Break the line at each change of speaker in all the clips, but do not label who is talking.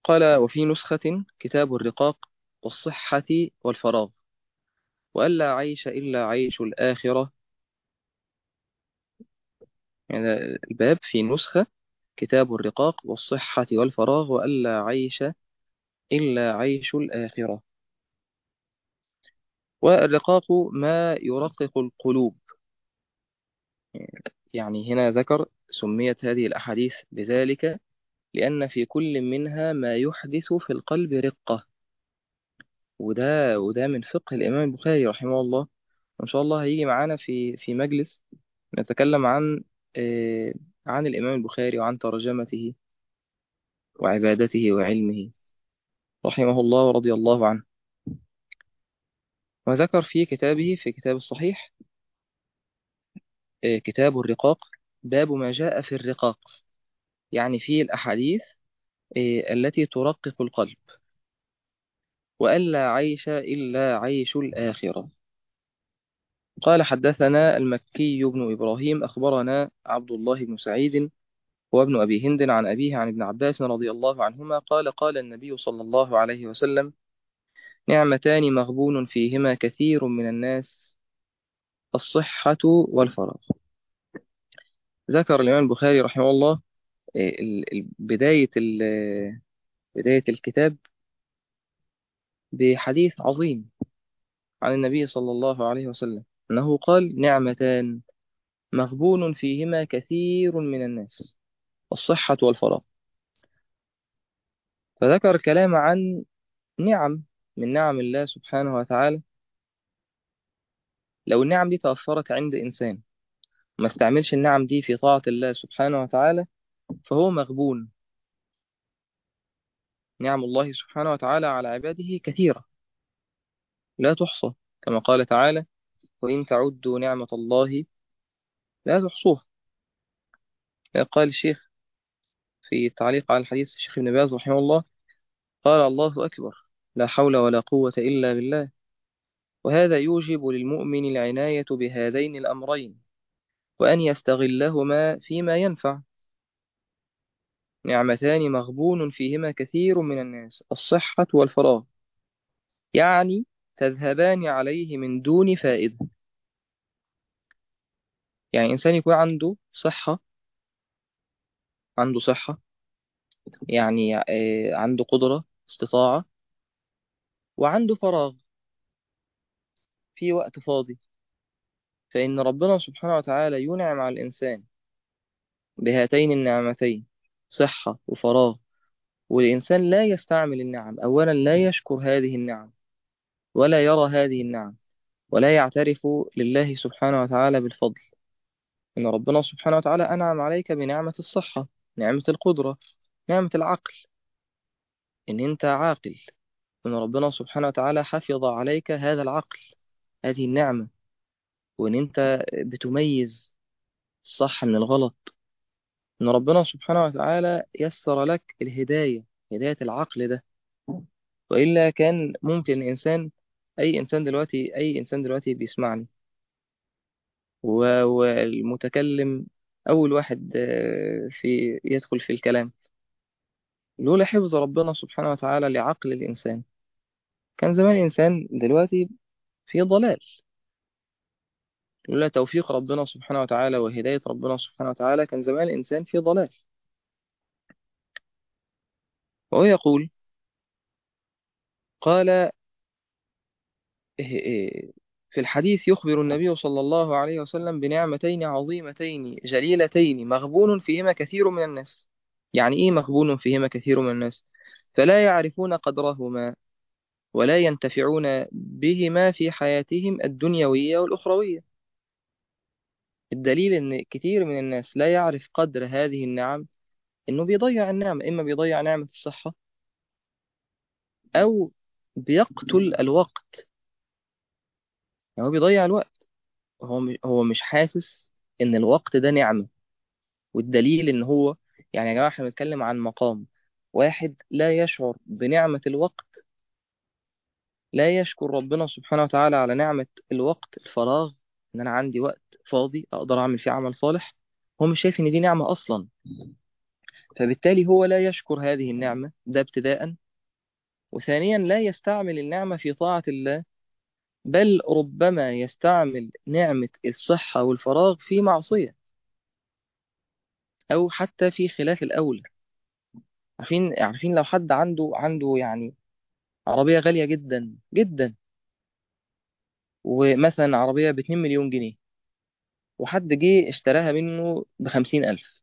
قال وفي نسخة كتاب الرقاق والصحة والفراغ وألا عيش إلا عيش الآخرة يعني الباب في نسخة كتاب الرقاق والصحة والفراغ وألا عيش إلا عيش الآخرة والرقاق ما يرقق القلوب يعني هنا ذكر سميت هذه الأحاديث بذلك لأن في كل منها ما يحدث في القلب رقة وده وده من فقه الإمام البخاري رحمه الله وإن شاء الله هيجي معانا في في مجلس نتكلم عن آه، عن الإمام البخاري وعن ترجمته وعبادته وعلمه رحمه الله ورضي الله عنه وذكر في كتابه في كتاب الصحيح آه، كتاب الرقاق باب ما جاء في الرقاق يعني في الأحاديث آه، التي ترقق القلب وألا عيش إلا عيش الآخرة قال حدثنا المكي بن إبراهيم أخبرنا عبد الله بن سعيد هو ابن أبي هند عن أبيه عن ابن عباس رضي الله عنهما قال قال النبي صلى الله عليه وسلم نعمتان مغبون فيهما كثير من الناس الصحة والفراغ ذكر الإمام البخاري رحمه الله ال- ال- بداية ال- بداية الكتاب بحديث عظيم عن النبي صلى الله عليه وسلم أنه قال نعمتان مغبون فيهما كثير من الناس الصحة والفراغ فذكر كلام عن نعم من نعم الله سبحانه وتعالى لو النعم دي توفرت عند إنسان ما استعملش النعم دي في طاعة الله سبحانه وتعالى فهو مغبون نعم الله سبحانه وتعالى على عباده كثيرة لا تحصى كما قال تعالى وإن تعدوا نعمة الله لا تحصوها قال الشيخ في التعليق على الحديث الشيخ ابن باز رحمه الله قال الله أكبر لا حول ولا قوة إلا بالله وهذا يوجب للمؤمن العناية بهذين الأمرين وأن يستغلهما فيما ينفع نعمتان مغبون فيهما كثير من الناس الصحة والفراغ يعني تذهبان عليه من دون فائدة يعني إنسان يكون عنده صحة عنده صحة يعني آه، عنده قدرة استطاعة وعنده فراغ في وقت فاضي فإن ربنا سبحانه وتعالى ينعم على الإنسان بهاتين النعمتين صحة وفراغ والإنسان لا يستعمل النعم أولا لا يشكر هذه النعم ولا يرى هذه النعم ولا يعترف لله سبحانه وتعالى بالفضل إن ربنا سبحانه وتعالى أنعم عليك بنعمة الصحة نعمة القدرة نعمة العقل إن أنت عاقل إن ربنا سبحانه وتعالى حفظ عليك هذا العقل هذه النعمة وإن أنت بتميز الصح من الغلط إن ربنا سبحانه وتعالى يسر لك الهداية هداية العقل ده وإلا كان ممكن إنسان أي إنسان دلوقتي أي إنسان دلوقتي بيسمعني و- والمتكلم أول واحد آه، في يدخل في الكلام لولا حفظ ربنا سبحانه وتعالى لعقل الإنسان كان زمان الإنسان دلوقتي في ضلال لولا توفيق ربنا سبحانه وتعالى وهداية ربنا سبحانه وتعالى كان زمان الإنسان في ضلال وهو يقول قال إيه إيه في الحديث يخبر النبي صلى الله عليه وسلم بنعمتين عظيمتين جليلتين مغبون فيهما كثير من الناس يعني إيه مغبون فيهما كثير من الناس فلا يعرفون قدرهما ولا ينتفعون بهما في حياتهم الدنيوية والأخروية الدليل إن كثير من الناس لا يعرف قدر هذه النعم إنه بيضيع النعمة إما بيضيع نعمة الصحة أو بيقتل الوقت يعني هو بيضيع الوقت هو م- هو مش حاسس إن الوقت ده نعمة والدليل إن هو يعني يا جماعة إحنا بنتكلم عن مقام واحد لا يشعر بنعمة الوقت لا يشكر ربنا سبحانه وتعالى على نعمة الوقت الفراغ إن أنا عندي وقت فاضي أقدر أعمل فيه عمل صالح هو مش شايف إن دي نعمة أصلا فبالتالي هو لا يشكر هذه النعمة ده ابتداء وثانيا لا يستعمل النعمة في طاعة الله بل ربما يستعمل نعمة الصحة والفراغ في معصية أو حتى في خلاف الأولى عارفين عارفين لو حد عنده عنده يعني عربية غالية جدا جدا ومثلا عربية باتنين مليون جنيه وحد جه اشتراها منه بخمسين ألف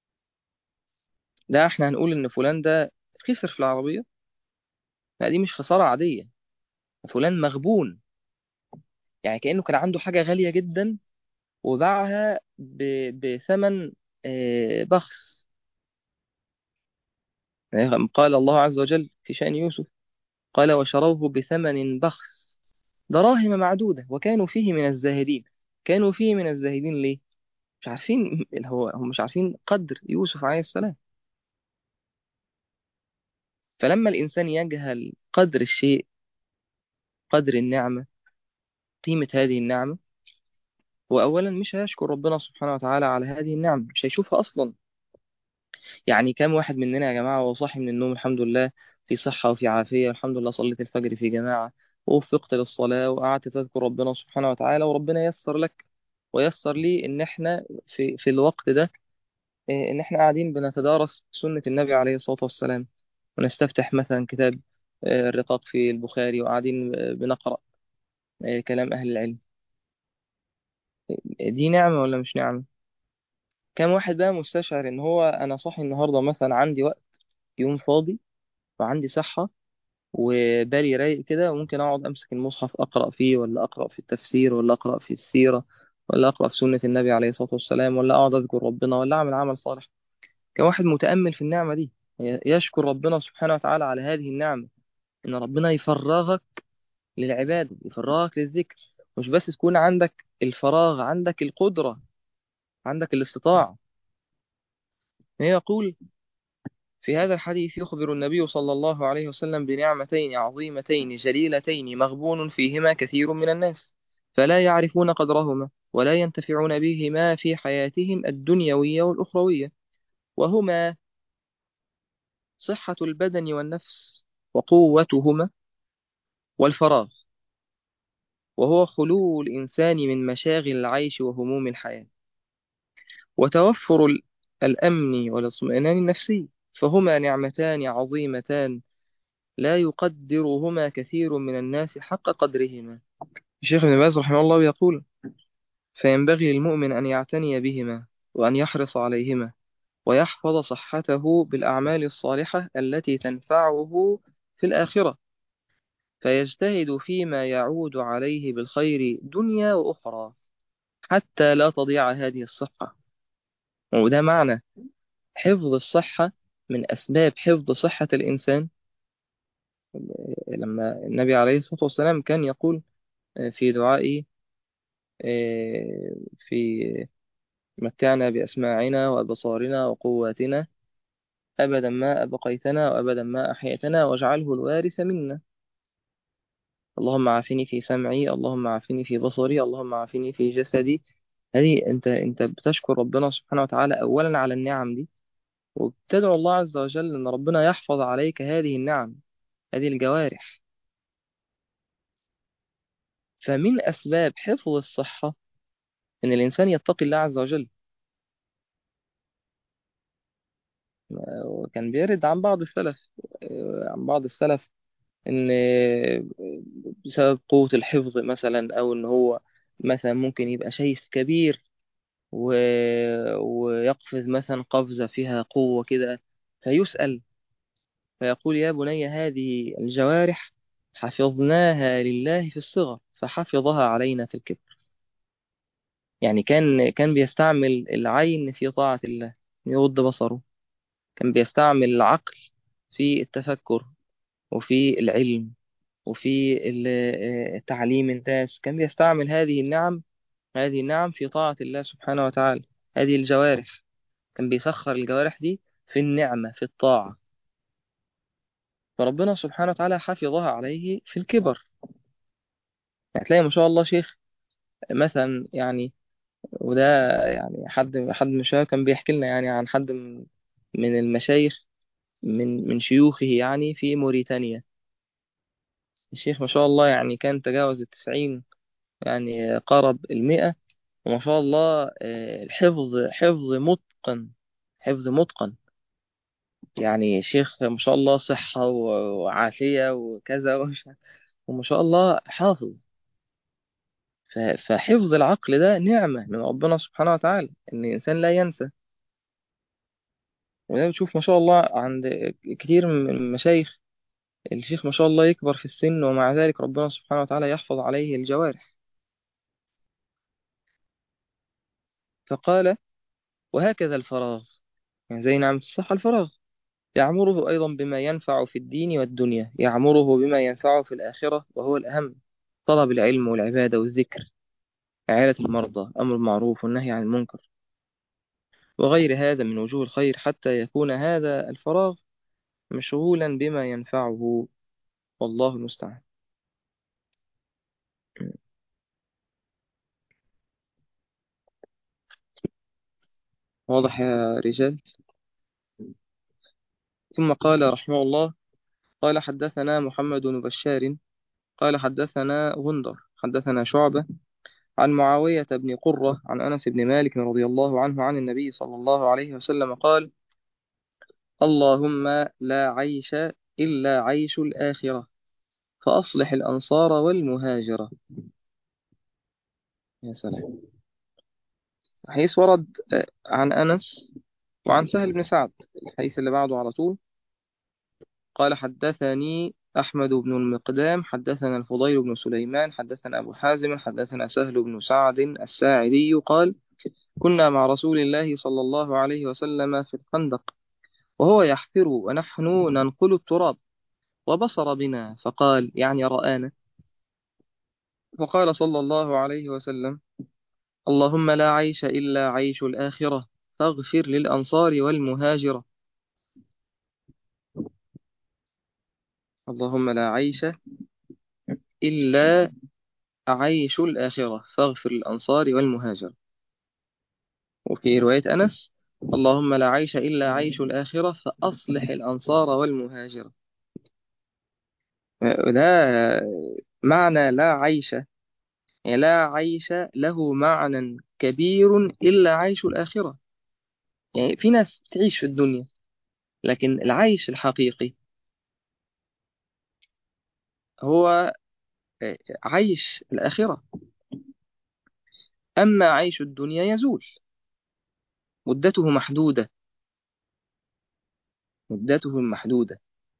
ده احنا هنقول إن فلان ده خسر في العربية لا دي مش خسارة عادية فلان مغبون يعني كأنه كان عنده حاجة غالية جدا وباعها ب- بثمن آه، بخس يعني قال الله عز وجل في شأن يوسف قال وشروه بثمن بخس دراهم معدودة وكانوا فيه من الزاهدين كانوا فيه من الزاهدين ليه؟ مش عارفين هو هم مش عارفين قدر يوسف عليه السلام فلما الإنسان يجهل قدر الشيء قدر النعمة قيمة هذه النعمة هو أولا مش هيشكر ربنا سبحانه وتعالى على هذه النعمة مش هيشوفها أصلا يعني كام واحد مننا يا جماعة وهو صاحي من النوم الحمد لله في صحة وفي عافية الحمد لله صليت الفجر في جماعة ووفقت للصلاة وقعدت تذكر ربنا سبحانه وتعالى وربنا يسر لك ويسر لي إن إحنا في في الوقت ده إيه، إن إحنا قاعدين بنتدارس سنة النبي عليه الصلاة والسلام ونستفتح مثلا كتاب آه، الرقاق في البخاري وقاعدين آه، بنقرأ آه، كلام أهل العلم دي نعمة ولا مش نعمة؟ كام واحد بقى مستشعر إن هو أنا صاحي النهاردة مثلا عندي وقت يوم فاضي وعندي صحة وبالي رايق كده وممكن أقعد أمسك المصحف أقرأ فيه ولا أقرأ في التفسير ولا أقرأ في السيرة ولا أقرأ في سنة النبي عليه الصلاة والسلام ولا أقعد أذكر ربنا ولا أعمل عمل صالح كواحد متأمل في النعمة دي يشكر ربنا سبحانه وتعالى على هذه النعمة إن ربنا يفرغك للعبادة يفرغك للذكر مش بس تكون عندك الفراغ عندك القدرة عندك الاستطاعة يقول في هذا الحديث يخبر النبي صلى الله عليه وسلم بنعمتين عظيمتين جليلتين مغبون فيهما كثير من الناس فلا يعرفون قدرهما ولا ينتفعون بهما في حياتهم الدنيوية والأخروية وهما صحة البدن والنفس وقوتهما والفراغ وهو خلو الإنسان من مشاغل العيش وهموم الحياة وتوفر ال- الأمن والاطمئنان النفسي فهما نعمتان عظيمتان لا يقدرهما كثير من الناس حق قدرهما الشيخ ابن باز رحمه الله يقول فينبغي للمؤمن أن يعتني بهما وأن يحرص عليهما ويحفظ صحته بالأعمال الصالحة التي تنفعه في الآخرة فيجتهد فيما يعود عليه بالخير دنيا وأخرى حتى لا تضيع هذه الصحة وده معنى حفظ الصحة من أسباب حفظ صحة الإنسان لما النبي عليه الصلاة والسلام كان يقول في دعائه آه، في متعنا بأسماعنا وأبصارنا وقواتنا أبدا ما أبقيتنا وأبدا ما أحييتنا واجعله الوارث منا اللهم عافني في سمعي اللهم عافني في بصري اللهم عافني في جسدي هذه أنت أنت بتشكر ربنا سبحانه وتعالى أولا على النعم دي وبتدعو الله عز وجل أن ربنا يحفظ عليك هذه النعم هذه الجوارح فمن أسباب حفظ الصحة أن الإنسان يتقي الله عز وجل وكان بيرد عن بعض السلف عن بعض السلف ان بسبب قوة الحفظ مثلا او ان هو مثلا ممكن يبقى شيخ كبير و... ويقفز مثلا قفزة فيها قوة كده فيسأل فيقول يا بني هذه الجوارح حفظناها لله في الصغر فحفظها علينا في الكبر يعني كان كان بيستعمل العين في طاعة الله يغض بصره كان بيستعمل العقل في التفكر وفي العلم وفي ال- آه، تعليم الناس كان بيستعمل هذه النعم هذه النعم في طاعة الله سبحانه وتعالى هذه الجوارح كان بيسخر الجوارح دي في النعمة في الطاعة فربنا سبحانه وتعالى حفظها عليه في الكبر هتلاقي ما شاء الله شيخ مثلا يعني وده يعني حد حد من الشباب كان بيحكي لنا يعني عن حد من من المشايخ من من شيوخه يعني في موريتانيا الشيخ ما شاء الله يعني كان تجاوز التسعين يعني قرب المئة وما شاء الله آه، الحفظ حفظ متقن حفظ متقن يعني شيخ ما شاء الله صحة و- وعافية وكذا ومش- وما شاء الله حافظ ف- فحفظ العقل ده نعمة من ربنا سبحانه وتعالى إن الإنسان لا ينسى وده بتشوف ما شاء الله عند كتير من المشايخ الشيخ ما شاء الله يكبر في السن ومع ذلك ربنا سبحانه وتعالى يحفظ عليه الجوارح فقال وهكذا الفراغ يعني زي نعمة الصحة الفراغ يعمره أيضا بما ينفع في الدين والدنيا يعمره بما ينفعه في الآخرة وهو الأهم طلب العلم والعبادة والذكر عيادة المرضى أمر المعروف والنهي عن المنكر وغير هذا من وجوه الخير حتى يكون هذا الفراغ مشغولا بما ينفعه والله المستعان واضح يا رجال ثم قال رحمه الله قال حدثنا محمد بن بشار قال حدثنا غندر حدثنا شعبة عن معاوية بن قرة عن أنس بن مالك رضي الله عنه عن النبي صلى الله عليه وسلم قال اللهم لا عيش إلا عيش الآخرة فأصلح الأنصار والمهاجرة يا سلام حيث ورد آه، عن أنس وعن سهل بن سعد الحديث اللي بعده على طول قال حدثني أحمد بن المقدام حدثنا الفضيل بن سليمان حدثنا أبو حازم حدثنا سهل بن سعد الساعدي قال كنا مع رسول الله صلى الله عليه وسلم في الخندق وهو يحفر ونحن ننقل التراب وبصر بنا فقال يعني رآنا فقال صلى الله عليه وسلم اللهم لا عيش إلا عيش الآخرة فاغفر للأنصار والمهاجرة اللهم لا عيش إلا عيش الآخرة فاغفر للأنصار والمهاجرة وفي رواية أنس اللهم لا عيش إلا عيش الآخرة فأصلح الأنصار والمهاجرة وده معنى لا عيش يعني لا عيش له معنى كبير إلا عيش الآخرة يعني في ناس تعيش في الدنيا لكن العيش الحقيقي هو عيش الآخرة أما عيش الدنيا يزول مدته محدودة مدته محدودة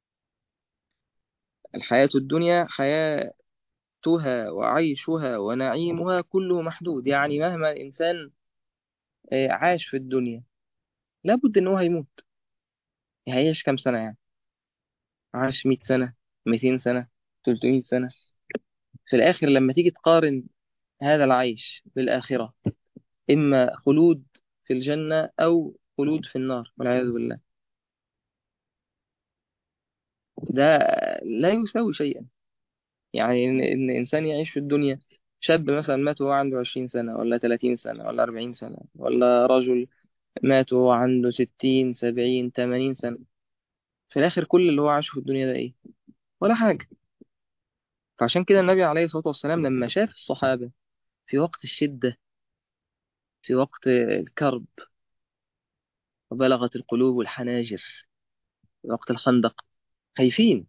الحياة الدنيا حياتها وعيشها ونعيمها كله محدود يعني مهما الإنسان آه، عاش في الدنيا لابد إن هو هيموت هيعيش كام سنة يعني عاش 100 سنة 200 سنة 300 سنة في الآخر لما تيجي تقارن هذا العيش بالآخرة إما خلود في الجنة أو خلود في النار والعياذ بالله ده لا يساوي شيئا يعني إن إن إنسان يعيش في الدنيا شاب مثلا مات وهو عنده 20 سنة ولا 30 سنة ولا 40 سنة ولا رجل مات وهو عنده 60 70 80 سنة في الآخر كل اللي هو عاشه في الدنيا ده إيه ولا حاجة فعشان كده النبي عليه الصلاة والسلام لما شاف الصحابة في وقت الشدة في وقت الكرب وبلغت القلوب الحناجر في وقت الخندق خايفين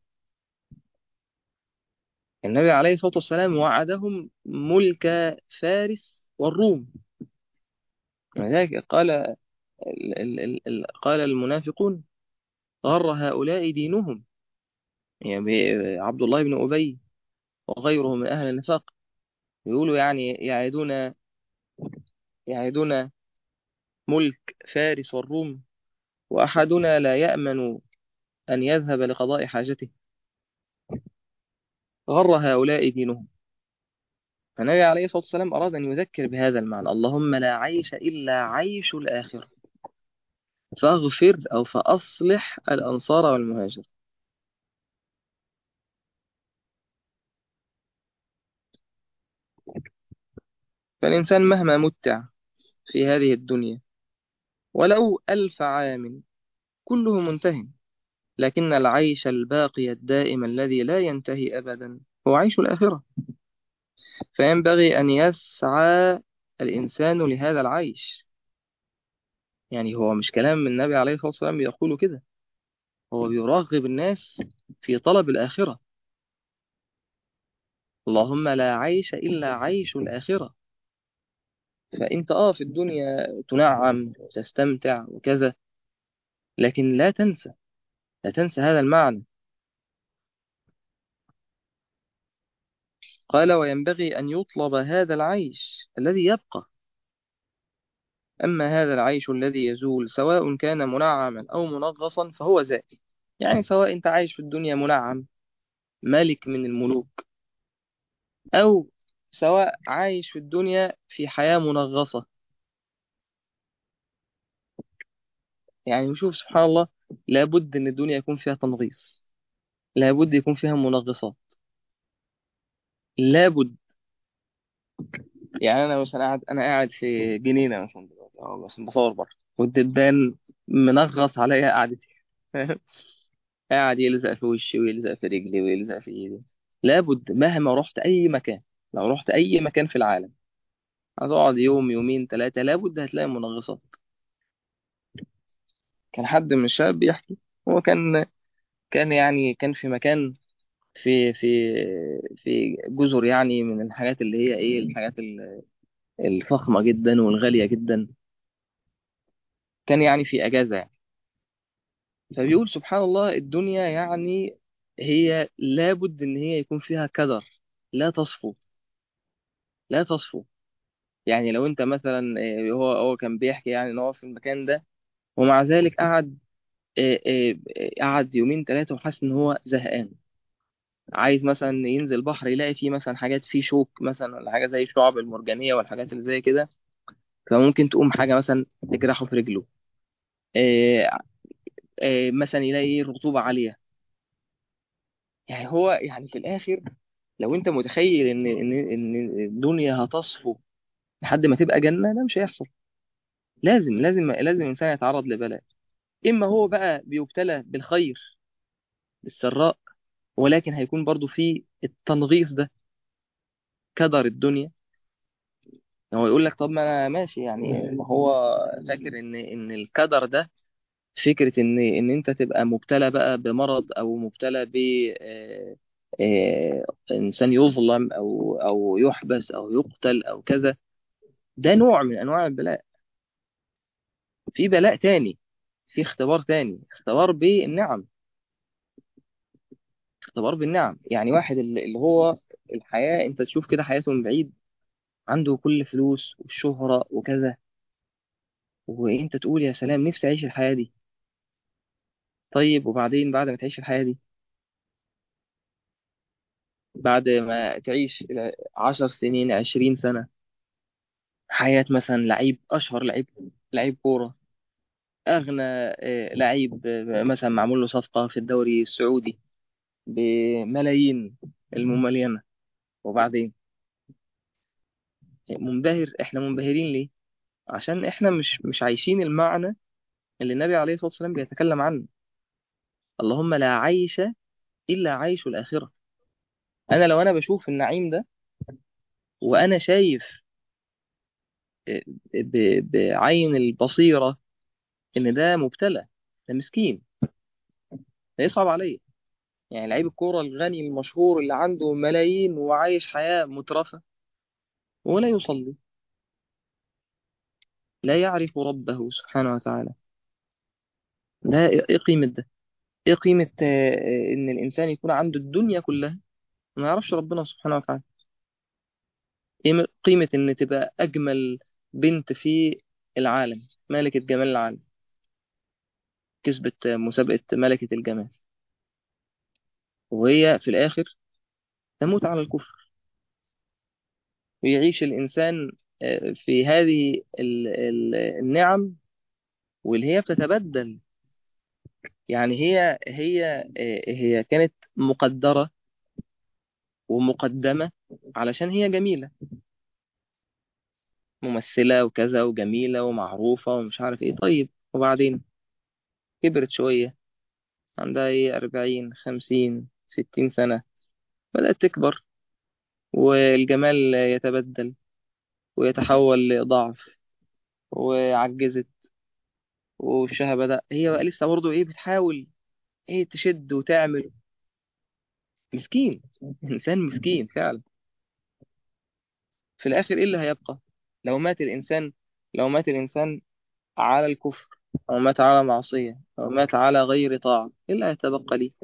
النبي عليه الصلاة والسلام وعدهم ملك فارس والروم ولذلك قال ال ال ال ال قال المنافقون غر هؤلاء دينهم يعني عبد الله بن أبي وغيره من أهل النفاق يقولوا يعني يعدون يعدون ملك فارس والروم وأحدنا لا يأمن أن يذهب لقضاء حاجته غر هؤلاء دينهم فالنبي عليه الصلاة والسلام أراد أن يذكر بهذا المعنى اللهم لا عيش إلا عيش الآخرة فاغفر أو فأصلح الأنصار والمهاجر فالإنسان مهما متع في هذه الدنيا ولو ألف عام كله منتهٍ لكن العيش الباقي الدائم الذي لا ينتهي أبدا هو عيش الآخرة فينبغي أن يسعى الإنسان لهذا العيش يعني هو مش كلام النبي عليه الصلاة والسلام بيقول كده هو بيرغب الناس في طلب الآخرة اللهم لا عيش إلا عيش الآخرة فأنت آه في الدنيا تنعم وتستمتع وكذا لكن لا تنسى لا تنسى هذا المعنى قال وينبغي أن يطلب هذا العيش الذي يبقى أما هذا العيش الذي يزول سواء كان منعما أو منغصا فهو زائل يعني سواء أنت عايش في الدنيا منعم ملك من الملوك أو سواء عايش في الدنيا في حياة منغصة يعني نشوف سبحان الله لابد أن الدنيا يكون فيها تنغيص لابد يكون فيها منغصات لابد يعني أنا مثلا قاعد أنا قاعد في جنينة مثلا دلوقتي أو مثلا بصور بره والدبان منغص عليا قعدتي قاعد يلزق في وشي ويلزق في رجلي ويلزق في ايدي لابد مهما رحت اي مكان لو رحت اي مكان في العالم هتقعد يوم يومين ثلاثة لابد هتلاقي منغصات كان حد من الشباب بيحكي هو كان كان يعني كان في مكان في في في جزر يعني من الحاجات اللي هي ايه الحاجات ال- الفخمة جدا والغالية جدا كان يعني في اجازة يعني فبيقول سبحان الله الدنيا يعني هي لابد ان هي يكون فيها كدر لا تصفو لا تصفو يعني لو انت مثلا آه، هو هو كان بيحكي يعني ان هو في المكان ده ومع ذلك قعد آه، آه، آه، قعد يومين ثلاثة وحس ان هو زهقان عايز مثلا ينزل بحر يلاقي فيه مثلا حاجات فيه شوك مثلا ولا حاجة زي الشعاب المرجانية والحاجات اللي زي كده فممكن تقوم حاجة مثلا تجرحه في رجله آه، آه، مثلا يلاقي رطوبة عالية يعني هو يعني في الآخر لو انت متخيل ان ان ان الدنيا هتصفو لحد ما تبقى جنة ده مش هيحصل لازم لازم لازم الإنسان يتعرض لبلاء إما هو بقى بيبتلى بالخير بالسراء ولكن هيكون برضو في التنغيص ده كدر الدنيا هو يقول لك طب ما انا ماشي يعني ما هو فاكر ان ان الكدر ده فكرة ان ان انت تبقى مبتلى بقى بمرض او مبتلى ب آه، آه، انسان يظلم او او يحبس او يقتل او كذا ده نوع من انواع البلاء في بلاء تاني في اختبار تاني اختبار بالنعم اختبار بالنعم يعني واحد اللي اللي هو الحياة انت تشوف كده حياته من بعيد عنده كل فلوس والشهرة وكذا وانت تقول يا سلام نفسي اعيش الحياة دي طيب وبعدين بعد ما تعيش الحياة دي بعد ما تعيش عشر سنين عشرين سنة حياة مثلا لعيب أشهر لعيب لعيب كورة أغنى آه، لعيب آه، مثلا معمول له صفقة في الدوري السعودي بملايين المملينة وبعدين منبهر احنا منبهرين ليه؟ عشان احنا مش مش عايشين المعنى اللي النبي عليه الصلاة والسلام بيتكلم عنه اللهم لا عيش إلا عيش الآخرة أنا لو أنا بشوف النعيم ده وأنا شايف ب- بعين البصيرة إن ده مبتلى ده مسكين ده يصعب عليا يعني لعيب الكورة الغني المشهور اللي عنده ملايين وعايش حياة مترفة ولا يصلي لا يعرف ربه سبحانه وتعالى ده إيه قيمة ده إيه قيمة آه، آه، إن الإنسان يكون عنده الدنيا كلها وما يعرفش ربنا سبحانه وتعالى إيه قيمة إن تبقى أجمل بنت في العالم ملكة جمال العالم كسبت مسابقة ملكة الجمال وهي في الآخر تموت على الكفر ويعيش الإنسان آه، في هذه ال- ال- النعم واللي هي بتتبدل يعني هي هي آه، هي كانت مقدرة ومقدمة علشان هي جميلة ممثلة وكذا وجميلة ومعروفة ومش عارف ايه طيب وبعدين كبرت شوية عندها ايه أربعين خمسين ستين سنة بدأت تكبر والجمال يتبدل ويتحول لضعف وعجزت ووشها بدأ هي بقى لسه برضه ايه بتحاول ايه تشد وتعمل مسكين إنسان مسكين فعلا في الآخر ايه اللي هيبقى لو مات الإنسان لو مات الإنسان على الكفر أو مات على معصية أو مات على غير طاعة إيه اللي هيتبقى ليه؟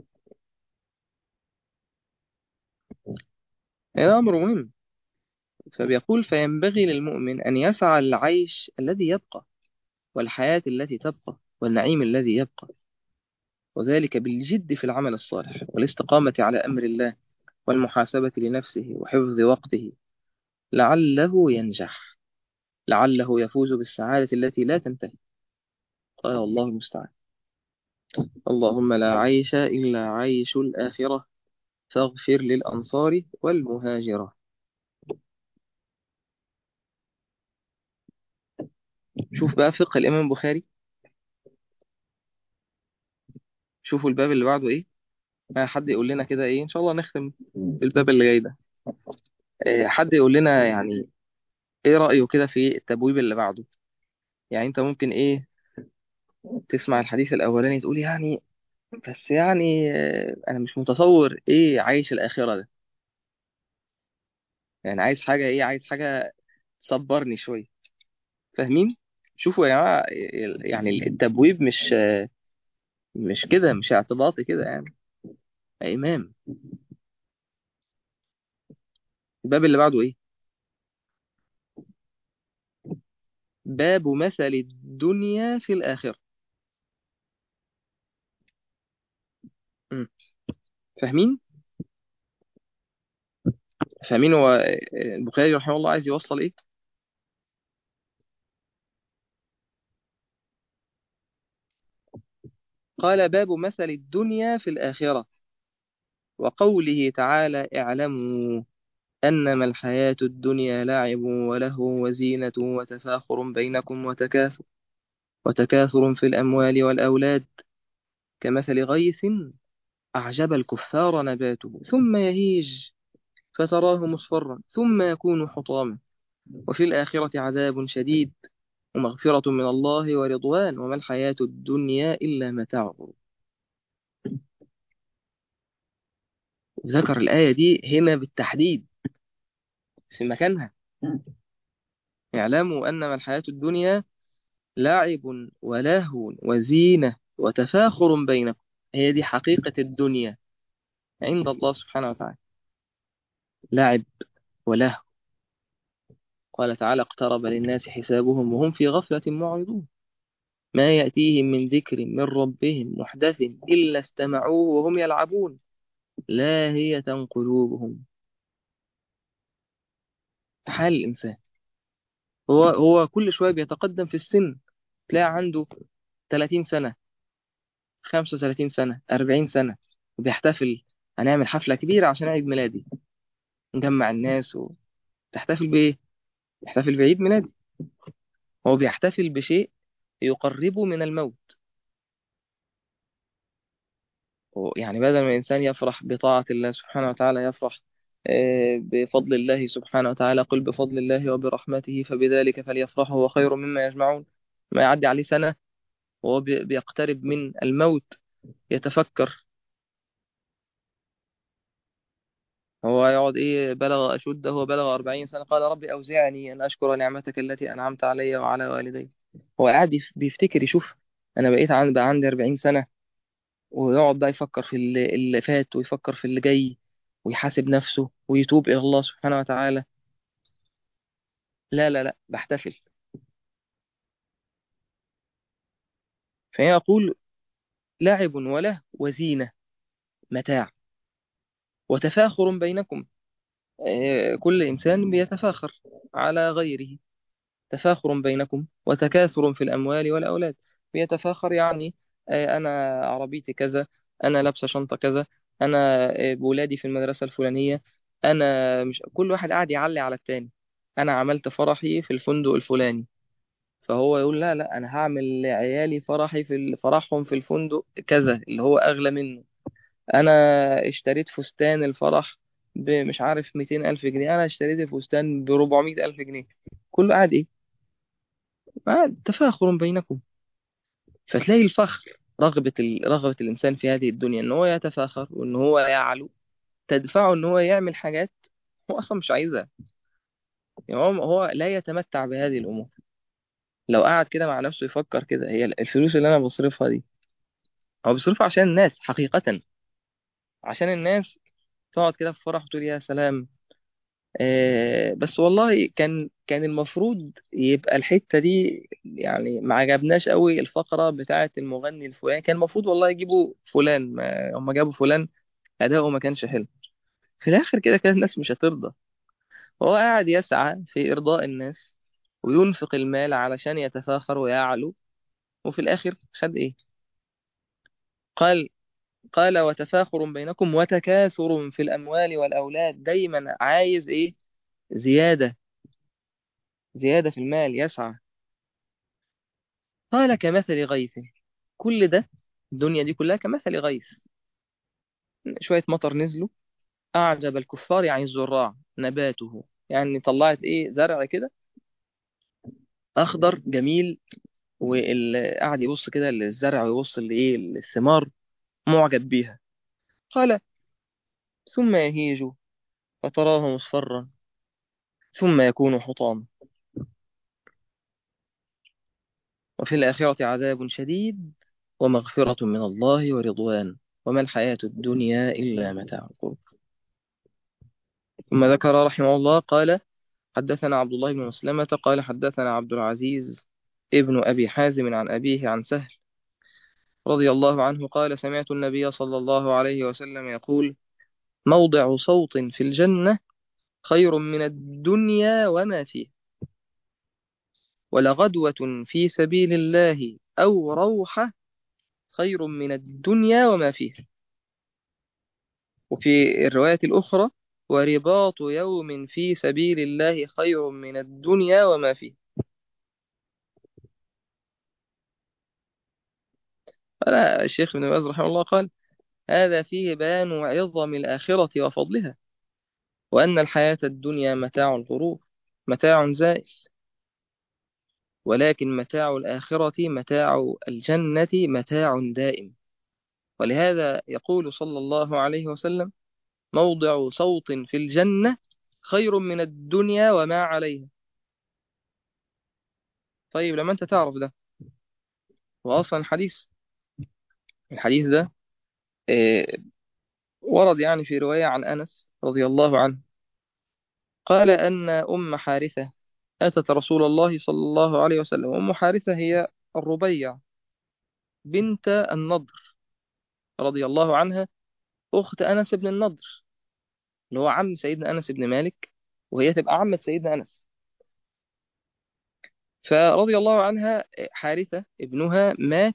هذا أمر مهم فبيقول فينبغي للمؤمن أن يسعى للعيش الذي يبقى والحياة التي تبقى والنعيم الذي يبقى وذلك بالجد في العمل الصالح والاستقامة على أمر الله والمحاسبة لنفسه وحفظ وقته لعله ينجح لعله يفوز بالسعادة التي لا تنتهي قال الله المستعان اللهم لا عيش إلا عيش الآخرة فاغفر للأنصار والمهاجرة شوف بقى فقه الإمام البخاري شوفوا الباب اللي بعده إيه آه، حد يقول لنا كده إيه إن شاء الله نختم بالباب اللي جاي ده آه، حد يقول لنا يعني إيه رأيه كده في التبويب اللي بعده يعني أنت ممكن إيه تسمع الحديث الأولاني تقول يعني بس يعني آه، أنا مش متصور إيه عايش الآخرة ده يعني عايز حاجة إيه عايز حاجة تصبرني شوية فاهمين شوفوا يا جماعة يعني التبويب مش مش كده مش اعتباطي كده يعني يا إمام الباب اللي بعده إيه باب مثل الدنيا في الآخرة مم. فاهمين فاهمين هو البخاري رحمه الله عايز يوصل إيه قال باب مثل الدنيا في الآخرة وقوله تعالى اعلموا أنما الحياة الدنيا لعب ولهو وزينة وتفاخر بينكم وتكاثر وتكاثر في الأموال والأولاد كمثل غيث أعجب الكفار نباته ثم يهيج فتراه مصفرا ثم يكون حطاما وفي الآخرة عذاب شديد ومغفرة من الله ورضوان وما الحياة الدنيا إلا متاع الغرور ذكر الآية دي هنا بالتحديد في مكانها اعلموا أنما الحياة الدنيا لعب ولهو وزينة وتفاخر بينكم هي دي حقيقة الدنيا عند الله سبحانه وتعالى لعب ولهو قال تعالى اقترب للناس حسابهم وهم في غفلة معرضون ما يأتيهم من ذكر من ربهم محدث إلا استمعوه وهم يلعبون لاهية قلوبهم حال الإنسان هو هو كل شوية بيتقدم في السن تلاقي عنده 30 سنة 35 سنة 40 سنة وبيحتفل هنعمل حفلة كبيرة عشان عيد ميلادي نجمع الناس وتحتفل بإيه؟ يحتفل بعيد ميلادي هو بيحتفل بشيء يقربه من الموت هو يعني بدل ما الإنسان يفرح بطاعة الله سبحانه وتعالى يفرح آه، بفضل الله سبحانه وتعالى قل بفضل الله وبرحمته فبذلك فليفرحوا هو خير مما يجمعون ما يعدي عليه سنة وهو بي- بيقترب من الموت يتفكر هو يقعد إيه بلغ أشده وبلغ أربعين سنة قال ربي أوزعني أن أشكر نعمتك التي أنعمت علي وعلى والدي هو قاعد يف- بيفتكر يشوف أنا بقيت عن بقى عندي أربعين سنة ويقعد بقى يفكر في اللي, اللي فات ويفكر في اللي جاي ويحاسب نفسه ويتوب إلى الله سبحانه وتعالى لا لا لا بحتفل فيقول لعب وله وزينة متاع وتفاخر بينكم آه، كل إنسان بيتفاخر على غيره تفاخر بينكم وتكاثر في الأموال والأولاد بيتفاخر يعني آه، أنا عربيتي كذا أنا لابسة شنطة كذا أنا آه، بولادي في المدرسة الفلانية أنا مش كل واحد قاعد يعلي على التاني أنا عملت فرحي في الفندق الفلاني فهو يقول لا لا انا هعمل لعيالي فرحي في ال- فرحهم في الفندق كذا اللي هو اغلى منه انا اشتريت فستان الفرح بمش عارف 200 الف جنيه انا اشتريت الفستان ب 400 الف جنيه كله قاعد ايه قاعد تفاخر بينكم فتلاقي الفخر رغبة ال... رغبة الإنسان في هذه الدنيا إن هو يتفاخر وإن هو يعلو تدفعه إن هو يعمل حاجات هو أصلا مش عايزها يعني هو هو لا يتمتع بهذه الأمور لو قعد كده مع نفسه يفكر كده هي الفلوس اللي أنا بصرفها دي هو بيصرفها عشان الناس حقيقة عشان الناس تقعد كده في فرح وتقول يا سلام آه بس والله كان كان المفروض يبقى الحتة دي يعني ما عجبناش قوي الفقرة بتاعة المغني الفلاني كان المفروض والله يجيبوا فلان ما هم جابوا فلان أداؤه ما كانش حلو في الآخر كده كده الناس مش هترضى هو قاعد يسعى في إرضاء الناس وينفق المال علشان يتفاخر ويعلو وفي الآخر خد إيه قال قال وتفاخر بينكم وتكاثر في الأموال والأولاد دايما عايز إيه زيادة زيادة في المال يسعى قال كمثل غيث كل ده الدنيا دي كلها كمثل غيث شوية مطر نزلوا أعجب الكفار يعني الزراع نباته يعني طلعت إيه زرع كده أخضر جميل واللي قاعد يبص كده للزرع ويبص لإيه الثمار معجب بيها قال ثم يهيج فتراه مصفرا ثم يكون حطاما وفي الآخرة عذاب شديد ومغفرة من الله ورضوان وما الحياة الدنيا إلا متاع الغرور ثم ذكر رحمه الله قال حدثنا عبد الله بن مسلمة قال حدثنا عبد العزيز ابن أبي حازم عن أبيه عن سهل رضي الله عنه قال سمعت النبي صلى الله عليه وسلم يقول موضع صوت في الجنة خير من الدنيا وما فيه ولغدوة في سبيل الله أو روحة خير من الدنيا وما فيها وفي الرواية الأخرى ورباط يوم في سبيل الله خير من الدنيا وما فيها قال الشيخ ابن باز رحمه الله قال هذا فيه بيان عظم الآخرة وفضلها وأن الحياة الدنيا متاع الغرور متاع زائل ولكن متاع الآخرة متاع الجنة متاع دائم ولهذا يقول صلى الله عليه وسلم موضع صوت في الجنة خير من الدنيا وما عليها طيب لما أنت تعرف ده وأصلا حديث الحديث ده آه، ورد يعني في رواية عن أنس رضي الله عنه قال أن أم حارثة أتت رسول الله صلى الله عليه وسلم أم حارثة هي الربيع بنت النضر رضي الله عنها أخت أنس بن النضر اللي هو عم سيدنا أنس بن مالك وهي تبقى عمة سيدنا أنس فرضي الله عنها حارثة ابنها مات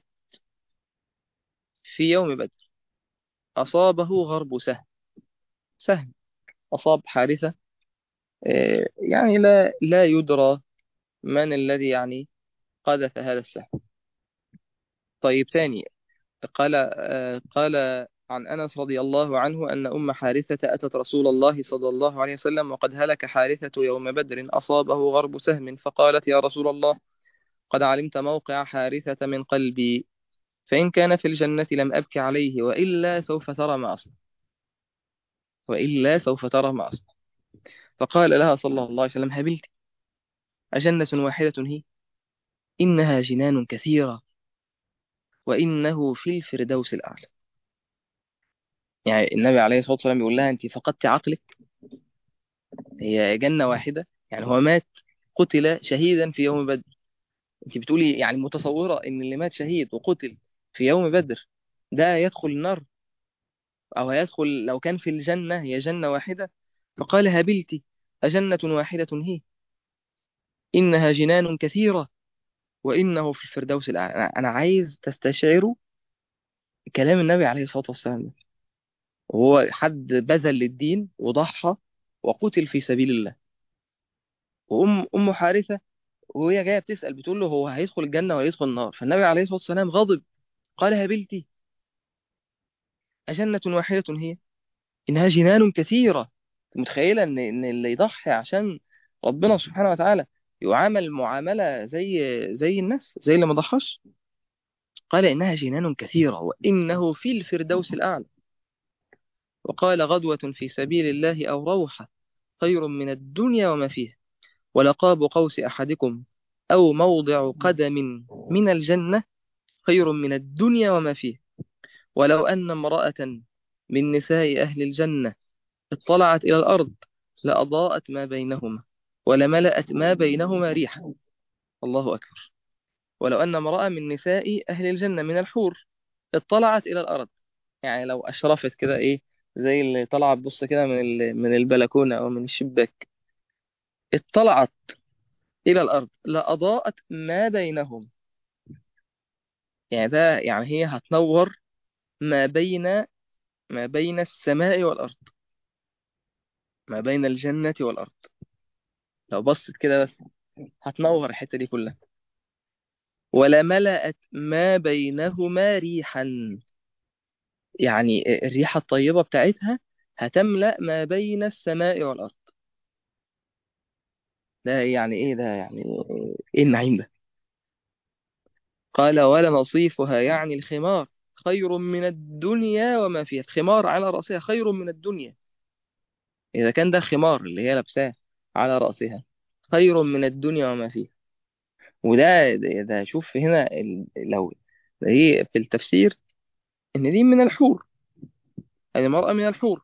في يوم بدر أصابه غرب سهم سهم أصاب حارثة آه، يعني لا لا يدرى من الذي يعني قذف هذا السهم طيب ثاني قال آه، قال عن أنس رضي الله عنه أن أم حارثة أتت رسول الله صلى الله عليه وسلم وقد هلك حارثة يوم بدر أصابه غرب سهم فقالت يا رسول الله قد علمت موقع حارثة من قلبي فإن كان في الجنة لم أبك عليه وإلا سوف ترى ما أصنع وإلا سوف ترى ما أصنع فقال لها صلى الله عليه وسلم هبلت أجنة واحدة هي إنها جنان كثيرة وإنه في الفردوس الأعلى يعني النبي عليه الصلاة والسلام بيقول لها أنت فقدت عقلك هي جنة واحدة يعني هو مات قتل شهيدا في يوم بدر أنت بتقولي يعني متصورة إن اللي مات شهيد وقتل في يوم بدر ده يدخل النار أو هيدخل لو كان في الجنة هي جنة واحدة فقال هبلت أجنة واحدة هي إنها جنان كثيرة وإنه في الفردوس الأعلى أنا أنا عايز تستشعروا كلام النبي عليه الصلاة والسلام ده وهو حد بذل للدين وضحى وقتل في سبيل الله وأم أم حارثة وهي جايه بتسال بتقول له هو هيدخل الجنه ولا يدخل النار فالنبي عليه الصلاه والسلام غضب قال هبلتي أجنة واحدة هي إنها جنان كثيرة متخيلة إن إن اللي يضحي عشان ربنا سبحانه وتعالى يعامل معاملة زي زي الناس زي اللي ما ضحاش قال إنها جنان كثيرة وإنه في الفردوس الأعلى وقال غدوة في سبيل الله أو روحة خير من الدنيا وما فيها ولقاب قوس أحدكم أو موضع قدم من الجنة خير من الدنيا وما فيها ولو أن امرأة من نساء أهل الجنة اطلعت إلى الأرض لأضاءت ما بينهما ولملأت ما بينهما ريحا الله أكبر ولو أن امرأة من نساء أهل الجنة من الحور اطلعت إلى الأرض يعني لو أشرفت كده إيه زي اللي طلعت بص كده من ال- من البلكونة أو من الشباك اطلعت إلى الأرض لأضاءت ما بينهم يعني ده يعني هي هتنور ما بين ما بين السماء والأرض ما بين الجنة والأرض لو بصت كده بس هتنور الحتة دي كلها ولملأت ما بينهما ريحا يعني الريحة الطيبة بتاعتها هتملأ ما بين السماء والأرض ده يعني إيه ده يعني إيه النعيم ده قال ولا نصيفها يعني الخمار خير من الدنيا وما فيها الخمار على رأسها خير من الدنيا إذا كان ده خمار اللي هي لابساه على رأسها خير من الدنيا وما فيها وده ده, ده شوف هنا ال- لو ده هي في التفسير إن دي من الحور يعني المرأة من الحور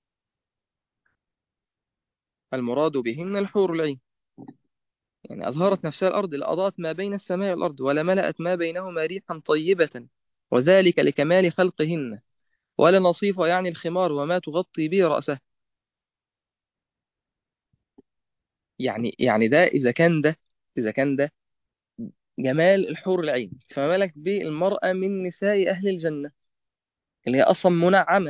المراد بهن الحور العين يعني أظهرت نفسها الأرض لأضاءت ما بين السماء والأرض ولملأت ما بينهما ريحا طيبة وذلك لكمال خلقهن ولا نصيف يعني الخمار وما تغطي به رأسه يعني يعني ده إذا كان ده إذا كان ده جمال الحور العين فما بالك بالمرأة من نساء أهل الجنة اللي هي أصلا منعمة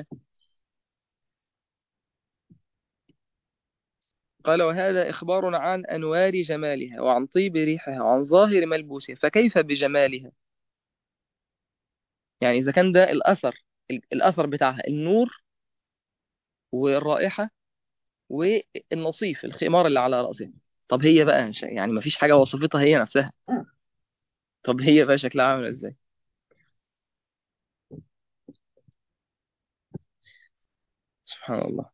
قال وهذا إخبار عن أنوار جمالها وعن طيب ريحها وعن ظاهر ملبوسها فكيف بجمالها يعني إذا كان ده الأثر الأثر بتاعها النور والرائحة والنصيف الخمار اللي على رأسها طب هي بقى ش- يعني ما فيش حاجة وصفتها هي نفسها طب هي بقى شكلها عامل ازاي سبحان الله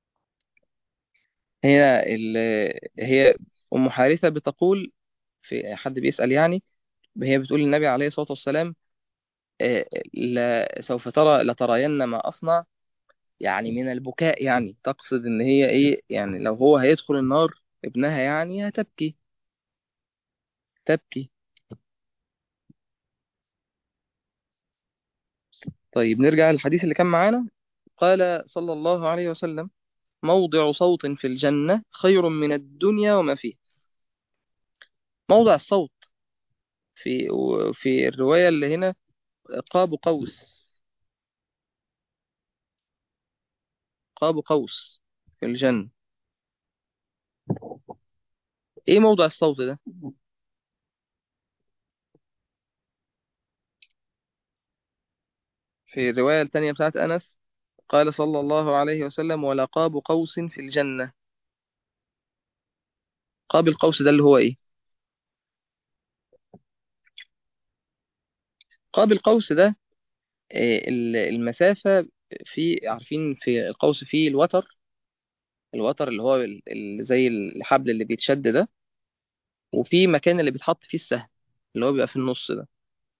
هنا ال... هي أم حارثة بتقول في حد بيسأل يعني هي بتقول للنبي عليه الصلاة والسلام آه، لا سوف ترى لترين ما أصنع يعني من البكاء يعني تقصد إن هي إيه يعني لو هو هيدخل النار ابنها يعني هتبكي تبكي طيب نرجع للحديث اللي كان معانا قال صلى الله عليه وسلم موضع صوت في الجنة خير من الدنيا وما فيها موضع الصوت في في الرواية اللي هنا قاب قوس قاب قوس في الجنة ايه موضع الصوت ده في الرواية التانية بتاعت أنس قال صلى الله عليه وسلم ولا قاب قوس في الجنة قاب القوس ده اللي هو ايه قاب القوس ده آه، ال- المسافة في عارفين في القوس فيه الوتر الوتر اللي هو ال- ال- زي الحبل اللي بيتشد ده وفي مكان اللي بيتحط فيه السهم اللي هو بيبقى في النص ده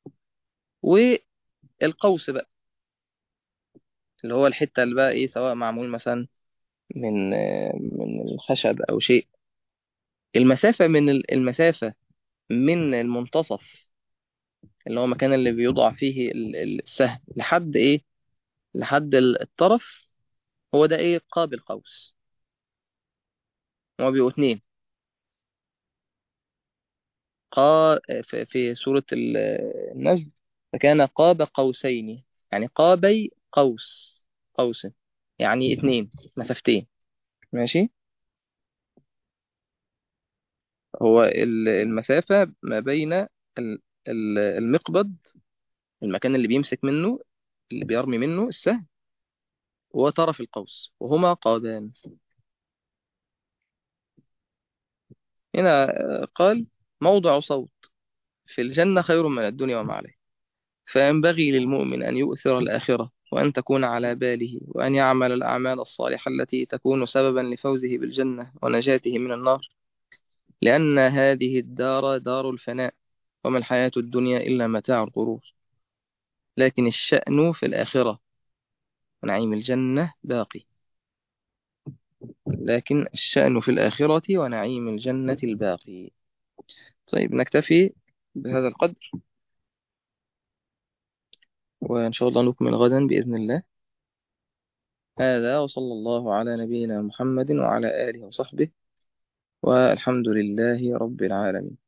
والقوس بقى اللي هو الحتة اللي بقى ايه سواء معمول مثلا من آه، من الخشب او شيء المسافة من ال- المسافة من المنتصف اللي هو المكان اللي بيوضع فيه ال- ال- السهم لحد ايه لحد ال- الطرف هو ده ايه قاب القوس هو بيبقوا اتنين قا في في سورة ال- النجم فكان قاب قوسين يعني قابي قوس قوس يعني اتنين مسافتين ماشي هو ال- المسافة ما بين ال- ال- المقبض المكان اللي بيمسك منه اللي بيرمي منه السهم وطرف القوس وهما قابان هنا آه، قال موضع صوت في الجنة خير من الدنيا وما عليها فينبغي للمؤمن أن يؤثر الآخرة وأن تكون على باله وأن يعمل الأعمال الصالحة التي تكون سببا لفوزه بالجنة ونجاته من النار لأن هذه الدار دار الفناء وما الحياة الدنيا إلا متاع الغرور لكن الشأن في الآخرة ونعيم الجنة باقي لكن الشأن في الآخرة ونعيم الجنة الباقي طيب نكتفي بهذا القدر وإن شاء الله نكمل غدا بإذن الله هذا وصلى الله على نبينا محمد وعلى آله وصحبه والحمد لله رب العالمين